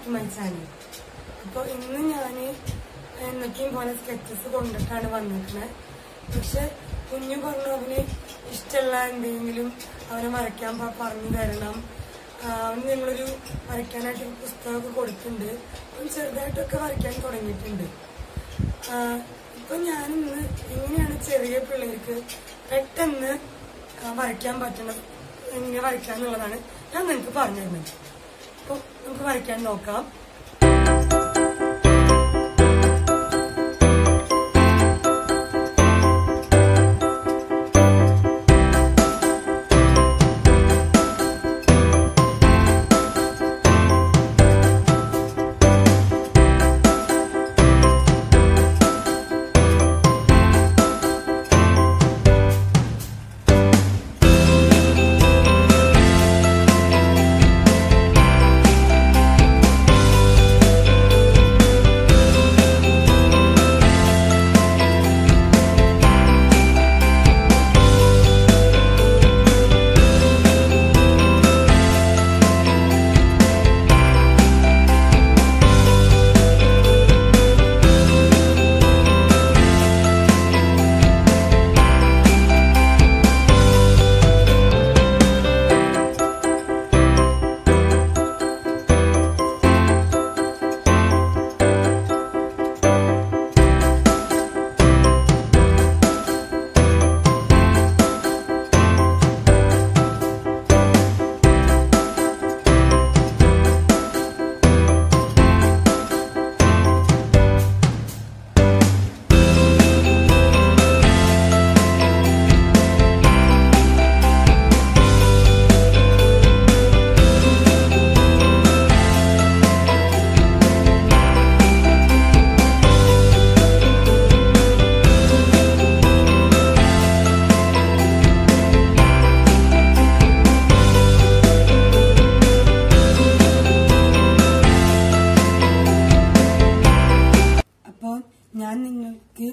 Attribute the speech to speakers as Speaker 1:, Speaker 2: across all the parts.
Speaker 1: to my channel അപ്പോൾ ഇന്ന് ഞാൻ എന്നൊക്കെയും പോലെ സ്കെച്ചസ് കൊണ്ടിട്ടാണ് വന്നിരിക്കുന്നത് പക്ഷെ കുഞ്ഞു പറഞ്ഞു അവന് ഇഷ്ടമുള്ള എന്തെങ്കിലും അവനെ വരയ്ക്കാൻ പ- പറഞ്ഞു തരണം ആ, അവന് ഞങ്ങളൊരു വരയ്ക്കാനായിട്ട് ഒരു പുസ്തകമൊക്കെ കൊടുത്തിട്ടുണ്ട് അവൻ ചെറുതായിട്ടൊക്കെ വരയ്ക്കാൻ തുടങ്ങിയിട്ടുണ്ട് ആ, ഇപ്പൊ ഞാനിന്ന് എങ്ങനെയാണ് ചെറിയ പിള്ളേർക്ക് പെട്ടെന്ന് ആ, വരയ്ക്കാൻ പറ്റണത് എങ്ങനെ വരയ്ക്കാന്നുള്ളതാണ് ഞാൻ നിങ്ങൾക്ക് പറഞ്ഞു തരുന്നത് അപ്പൊ നമുക്ക് വരയ്ക്കാൻ നോക്കാം അപ്പോൾ ഞാൻ നിങ്ങൾക്ക്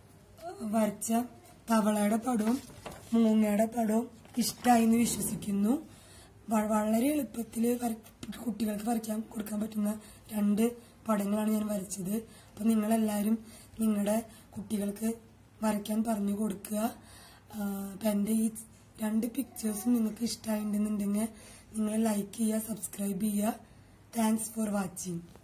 Speaker 1: വരച്ച തവളയുടെ പടവും മൂങ്ങയുടെ പടവും ഇഷ്ടമായി എന്ന് വിശ്വസിക്കുന്നു വ- വളരെ എളുപ്പത്തിൽ കുട്ടികൾക്ക് വരയ്ക്കാൻ കൊടുക്കാൻ പറ്റുന്ന രണ്ട് പടങ്ങളാണ് ഞാൻ വരച്ചത് അപ്പം നിങ്ങളെല്ലാവരും നിങ്ങളുടെ കുട്ടികൾക്ക് വരയ്ക്കാൻ പറഞ്ഞു കൊടുക്കുക അപ്പം എൻ്റെ ഈ രണ്ട് പിക്ചേഴ്സും നിങ്ങൾക്ക് ഇഷ്ടമായിട്ടുണ്ടെന്നുണ്ടെങ്കിൽ നിങ്ങൾ ലൈക്ക് ചെയ്യുക സബ്സ്ക്രൈബ് ചെയ്യുക താങ്ക്സ് ഫോർ വാച്ചിങ്